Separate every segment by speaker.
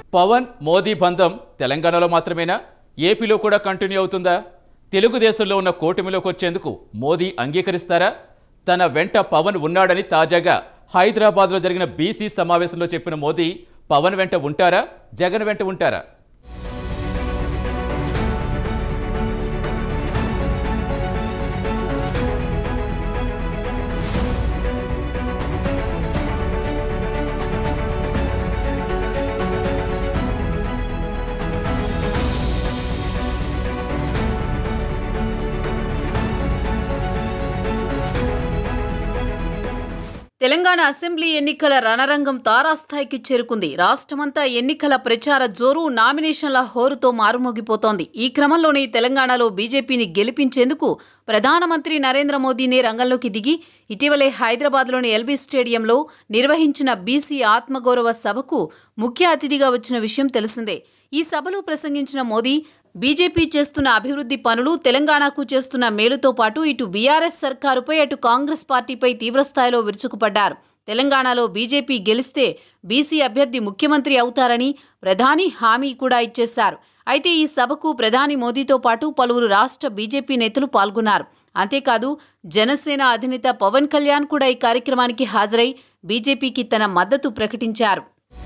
Speaker 1: పవన్ మోదీ బంధం తెలంగాణలో మాత్రమేనా ఏపీలో కూడా కంటిన్యూ అవుతుందా తెలుగుదేశంలో ఉన్న కూటమిలోకి వచ్చేందుకు మోదీ అంగీకరిస్తారా తన వెంట పవన్ ఉన్నాడని తాజాగా హైదరాబాద్లో జరిగిన బీసీ సమావేశంలో చెప్పిన మోదీ పవన్ వెంట ఉంటారా జగన్ వెంట ఉంటారా
Speaker 2: తెలంగాణ అసెంబ్లీ ఎన్నికల రణరంగం తారాస్థాయికి చేరుకుంది రాష్ట్రమంతా ఎన్నికల ప్రచార జోరు నామినేషన్ల హోరుతో మారుమోగిపోతోంది ఈ క్రమంలోనే తెలంగాణలో బీజేపీని గెలిపించేందుకు ప్రధానమంత్రి నరేంద్ర మోదీనే రంగంలోకి దిగి ఇటీవలే హైదరాబాద్లోని ఎల్బీ స్టేడియంలో నిర్వహించిన బీసీ ఆత్మగౌరవ సభకు ముఖ్య అతిథిగా వచ్చిన విషయం తెలిసిందే ఈ సభలో ప్రసంగించిన మోదీ బీజేపీ చేస్తున్న అభివృద్ధి పనులు తెలంగాణకు చేస్తున్న మేలుతో పాటు ఇటు బీఆర్ఎస్ సర్కారుపై అటు కాంగ్రెస్ పార్టీపై తీవ్రస్థాయిలో విరుచుకుపడ్డారు తెలంగాణలో బీజేపీ గెలిస్తే బీసీ అభ్యర్థి ముఖ్యమంత్రి అవుతారని ప్రధాని హామీ కూడా ఇచ్చేశారు అయితే ఈ సభకు ప్రధాని మోదీతో పాటు పలువురు రాష్ట్ర బీజేపీ నేతలు పాల్గొన్నారు అంతేకాదు జనసేన అధినేత పవన్ కళ్యాణ్ కూడా ఈ కార్యక్రమానికి హాజరై బీజేపీకి తన మద్దతు ప్రకటించారు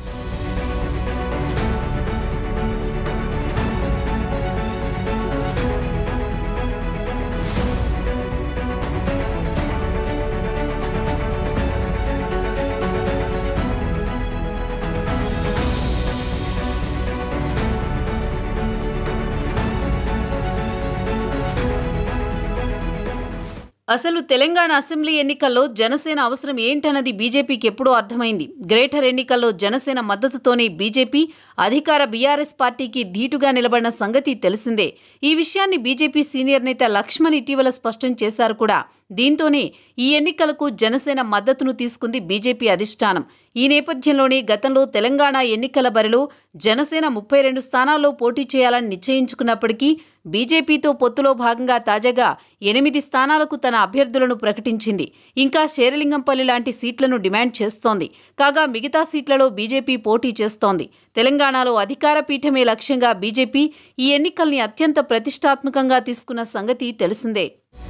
Speaker 2: అసలు తెలంగాణ అసెంబ్లీ ఎన్నికల్లో జనసేన అవసరం ఏంటన్నది బీజేపీకి ఎప్పుడో అర్థమైంది గ్రేటర్ ఎన్నికల్లో జనసేన మద్దతుతోనే బీజేపీ అధికార బీఆర్ఎస్ పార్టీకి ధీటుగా నిలబడిన సంగతి తెలిసిందే ఈ విషయాన్ని బీజేపీ సీనియర్ నేత లక్ష్మణ్ ఇటీవల స్పష్టం చేశారు కూడా దీంతోనే ఈ ఎన్నికలకు జనసేన మద్దతును తీసుకుంది బీజేపీ అధిష్టానం ఈ నేపథ్యంలోనే గతంలో తెలంగాణ ఎన్నికల బరిలో జనసేన ముప్పై రెండు స్థానాల్లో పోటీ చేయాలని నిశ్చయించుకున్నప్పటికీ బీజేపీతో పొత్తులో భాగంగా తాజాగా ఎనిమిది స్థానాలకు తన అభ్యర్థులను ప్రకటించింది ఇంకా శేరలింగంపల్లి లాంటి సీట్లను డిమాండ్ చేస్తోంది కాగా మిగతా సీట్లలో బీజేపీ పోటీ చేస్తోంది తెలంగాణలో అధికార పీఠమే లక్ష్యంగా బీజేపీ ఈ ఎన్నికల్ని అత్యంత ప్రతిష్టాత్మకంగా తీసుకున్న సంగతి తెలిసిందే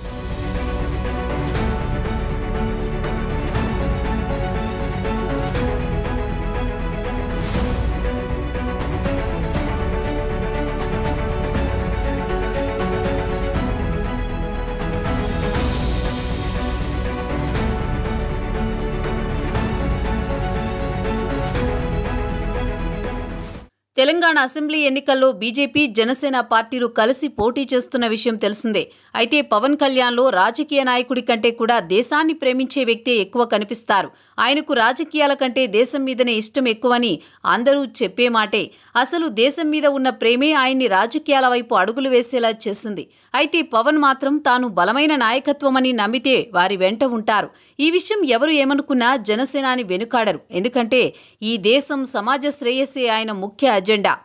Speaker 2: తెలంగాణ అసెంబ్లీ ఎన్నికల్లో బీజేపీ జనసేన పార్టీలు కలిసి పోటీ చేస్తున్న విషయం తెలిసిందే అయితే పవన్ కళ్యాణ్లో రాజకీయ నాయకుడి కంటే కూడా దేశాన్ని ప్రేమించే వ్యక్తే ఎక్కువ కనిపిస్తారు ఆయనకు రాజకీయాల కంటే దేశం మీదనే ఇష్టం ఎక్కువని అందరూ చెప్పే మాటే అసలు దేశం మీద ఉన్న ప్రేమే ఆయన్ని రాజకీయాల వైపు అడుగులు వేసేలా చేసింది అయితే పవన్ మాత్రం తాను బలమైన నాయకత్వమని నమ్మితే వారి వెంట ఉంటారు ఈ విషయం ఎవరు ఏమనుకున్నా జనసేనాని వెనుకాడరు ఎందుకంటే ఈ దేశం సమాజ శ్రేయస్సే ఆయన ముఖ్య అజెండా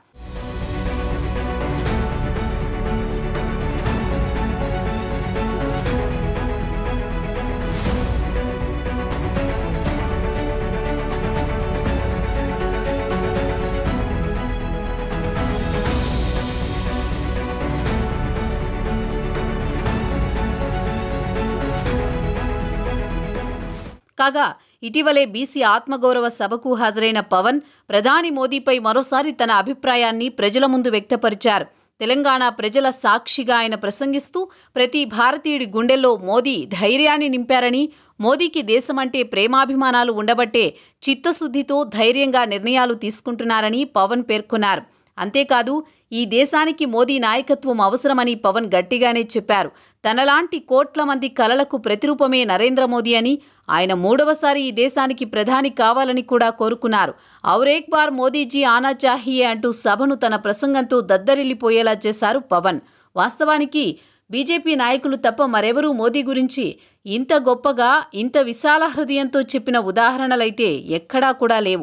Speaker 2: కాగా ఇటీవలే బీసీ ఆత్మగౌరవ సభకు హాజరైన పవన్ ప్రధాని మోదీపై మరోసారి తన అభిప్రాయాన్ని ప్రజల ముందు వ్యక్తపరిచారు తెలంగాణ ప్రజల సాక్షిగా ఆయన ప్రసంగిస్తూ ప్రతి భారతీయుడి గుండెల్లో మోదీ ధైర్యాన్ని నింపారని మోదీకి దేశమంటే ప్రేమాభిమానాలు ఉండబట్టే చిత్తశుద్ధితో ధైర్యంగా నిర్ణయాలు తీసుకుంటున్నారని పవన్ పేర్కొన్నారు అంతేకాదు ఈ దేశానికి మోదీ నాయకత్వం అవసరమని పవన్ గట్టిగానే చెప్పారు తనలాంటి కోట్ల మంది కలలకు ప్రతిరూపమే నరేంద్ర మోదీ అని ఆయన మూడవసారి ఈ దేశానికి ప్రధాని కావాలని కూడా కోరుకున్నారు ఔరేక్ బార్ మోదీజీ ఆనా చాహియే అంటూ సభను తన ప్రసంగంతో దద్దరిల్లిపోయేలా చేశారు పవన్ వాస్తవానికి బీజేపీ నాయకులు తప్ప మరెవరూ మోదీ గురించి ఇంత గొప్పగా ఇంత విశాల హృదయంతో చెప్పిన ఉదాహరణలైతే ఎక్కడా కూడా లేవు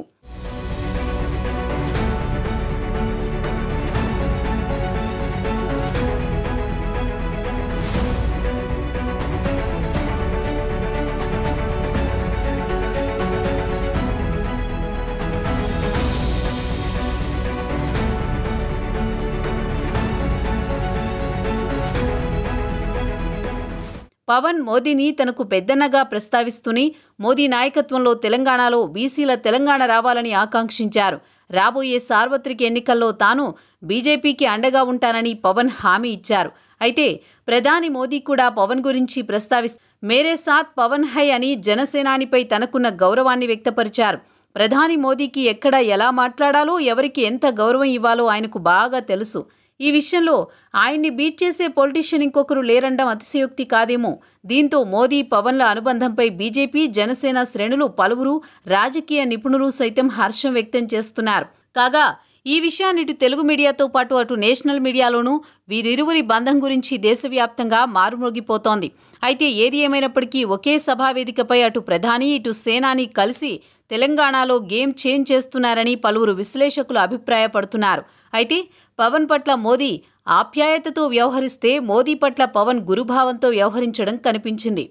Speaker 2: పవన్ మోదీని తనకు పెద్దన్నగా ప్రస్తావిస్తూనే మోదీ నాయకత్వంలో తెలంగాణలో బీసీల తెలంగాణ రావాలని ఆకాంక్షించారు రాబోయే సార్వత్రిక ఎన్నికల్లో తాను బీజేపీకి అండగా ఉంటానని పవన్ హామీ ఇచ్చారు అయితే ప్రధాని మోదీ కూడా పవన్ గురించి ప్రస్తావిస్తూ మేరే సాత్ పవన్ హై అని జనసేనానిపై తనకున్న గౌరవాన్ని వ్యక్తపరిచారు ప్రధాని మోదీకి ఎక్కడ ఎలా మాట్లాడాలో ఎవరికి ఎంత గౌరవం ఇవ్వాలో ఆయనకు బాగా తెలుసు ఈ విషయంలో ఆయన్ని బీట్ చేసే పొలిటీషియన్ ఇంకొకరు లేరండం అతిశయోక్తి కాదేమో దీంతో మోదీ పవన్ల అనుబంధంపై బీజేపీ జనసేన శ్రేణులు పలువురు రాజకీయ నిపుణులు సైతం హర్షం వ్యక్తం చేస్తున్నారు కాగా ఈ విషయాన్ని ఇటు తెలుగు మీడియాతో పాటు అటు నేషనల్ మీడియాలోనూ వీరిరువురి బంధం గురించి దేశవ్యాప్తంగా మారుమోగిపోతోంది అయితే ఏది ఏమైనప్పటికీ ఒకే సభా వేదికపై అటు ప్రధాని ఇటు సేనాని కలిసి తెలంగాణలో గేమ్ చేంజ్ చేస్తున్నారని పలువురు విశ్లేషకులు అభిప్రాయపడుతున్నారు అయితే పవన్ పట్ల మోదీ ఆప్యాయతతో వ్యవహరిస్తే మోదీ పట్ల పవన్ గురుభావంతో వ్యవహరించడం కనిపించింది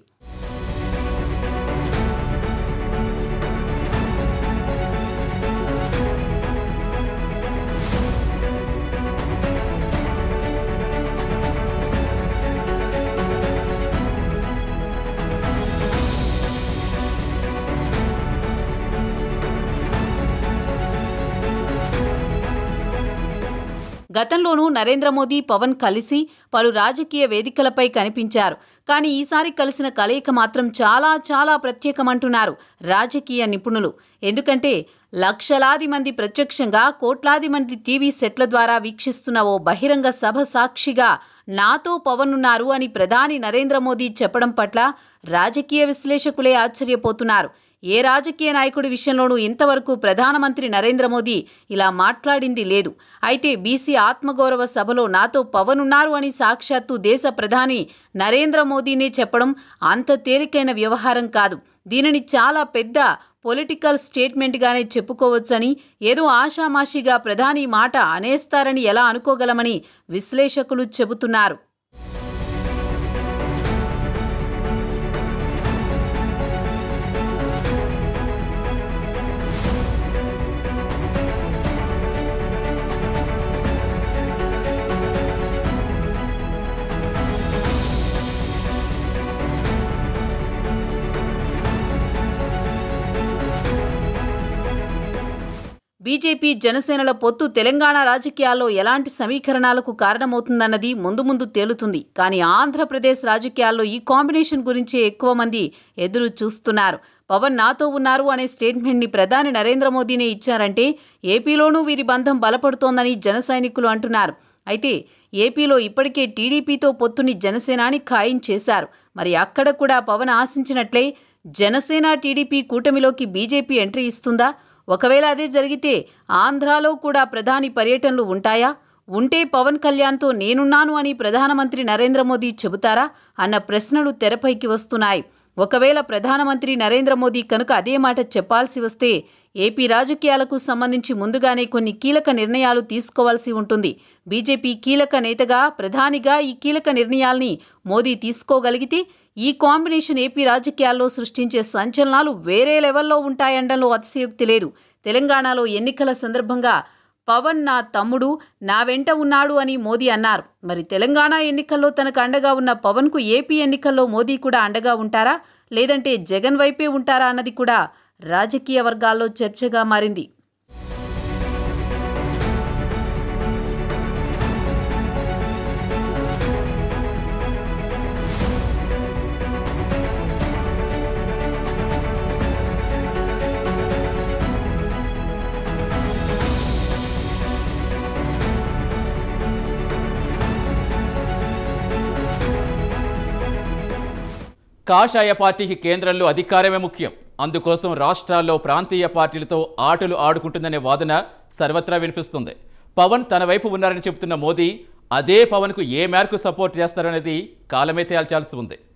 Speaker 2: గతంలోనూ నరేంద్ర మోదీ పవన్ కలిసి పలు రాజకీయ వేదికలపై కనిపించారు కానీ ఈసారి కలిసిన కలయిక మాత్రం చాలా చాలా ప్రత్యేకమంటున్నారు రాజకీయ నిపుణులు ఎందుకంటే లక్షలాది మంది ప్రత్యక్షంగా కోట్లాది మంది టీవీ సెట్ల ద్వారా వీక్షిస్తున్న ఓ బహిరంగ సభ సాక్షిగా నాతో పవన్ ఉన్నారు అని ప్రధాని నరేంద్ర మోదీ చెప్పడం పట్ల రాజకీయ విశ్లేషకులే ఆశ్చర్యపోతున్నారు ఏ రాజకీయ నాయకుడి విషయంలోనూ ఇంతవరకు ప్రధానమంత్రి నరేంద్ర మోదీ ఇలా మాట్లాడింది లేదు అయితే బీసీ ఆత్మగౌరవ సభలో నాతో పవన్ ఉన్నారు అని సాక్షాత్తు దేశ ప్రధాని నరేంద్ర మోదీనే చెప్పడం అంత తేలికైన వ్యవహారం కాదు దీనిని చాలా పెద్ద పొలిటికల్ స్టేట్మెంట్గానే చెప్పుకోవచ్చని ఏదో ఆషామాషిగా ప్రధాని మాట అనేస్తారని ఎలా అనుకోగలమని విశ్లేషకులు చెబుతున్నారు బీజేపీ జనసేనల పొత్తు తెలంగాణ రాజకీయాల్లో ఎలాంటి సమీకరణాలకు కారణమవుతుందన్నది ముందు ముందు తేలుతుంది కానీ ఆంధ్రప్రదేశ్ రాజకీయాల్లో ఈ కాంబినేషన్ గురించి ఎక్కువ మంది ఎదురు చూస్తున్నారు పవన్ నాతో ఉన్నారు అనే స్టేట్మెంట్ని ప్రధాని నరేంద్ర మోదీనే ఇచ్చారంటే ఏపీలోనూ వీరి బంధం బలపడుతోందని జన సైనికులు అంటున్నారు అయితే ఏపీలో ఇప్పటికే టీడీపీతో పొత్తుని జనసేనాని ఖాయం చేశారు మరి అక్కడ కూడా పవన్ ఆశించినట్లే జనసేన టీడీపీ కూటమిలోకి బీజేపీ ఎంట్రీ ఇస్తుందా ఒకవేళ అదే జరిగితే ఆంధ్రాలో కూడా ప్రధాని పర్యటనలు ఉంటాయా ఉంటే పవన్ కళ్యాణ్తో నేనున్నాను అని ప్రధానమంత్రి నరేంద్ర మోదీ చెబుతారా అన్న ప్రశ్నలు తెరపైకి వస్తున్నాయి ఒకవేళ ప్రధానమంత్రి నరేంద్ర మోదీ కనుక అదే మాట చెప్పాల్సి వస్తే ఏపీ రాజకీయాలకు సంబంధించి ముందుగానే కొన్ని కీలక నిర్ణయాలు తీసుకోవాల్సి ఉంటుంది బీజేపీ కీలక నేతగా ప్రధానిగా ఈ కీలక నిర్ణయాల్ని మోదీ తీసుకోగలిగితే ఈ కాంబినేషన్ ఏపీ రాజకీయాల్లో సృష్టించే సంచలనాలు వేరే లెవెల్లో ఉంటాయనడంలో అతిశయోక్తి లేదు తెలంగాణలో ఎన్నికల సందర్భంగా పవన్ నా తమ్ముడు నా వెంట ఉన్నాడు అని మోదీ అన్నారు మరి తెలంగాణ ఎన్నికల్లో తనకు అండగా ఉన్న పవన్కు ఏపీ ఎన్నికల్లో మోదీ కూడా అండగా ఉంటారా లేదంటే జగన్ వైపే ఉంటారా అన్నది కూడా రాజకీయ వర్గాల్లో చర్చగా మారింది
Speaker 1: కాషాయ పార్టీకి కేంద్రంలో అధికారమే ముఖ్యం అందుకోసం రాష్ట్రాల్లో ప్రాంతీయ పార్టీలతో ఆటలు ఆడుకుంటుందనే వాదన సర్వత్రా వినిపిస్తుంది పవన్ తన వైపు ఉన్నారని చెబుతున్న మోదీ అదే పవన్కు ఏ మేరకు సపోర్ట్ చేస్తారనేది కాలమే తేల్చాల్సి ఉంది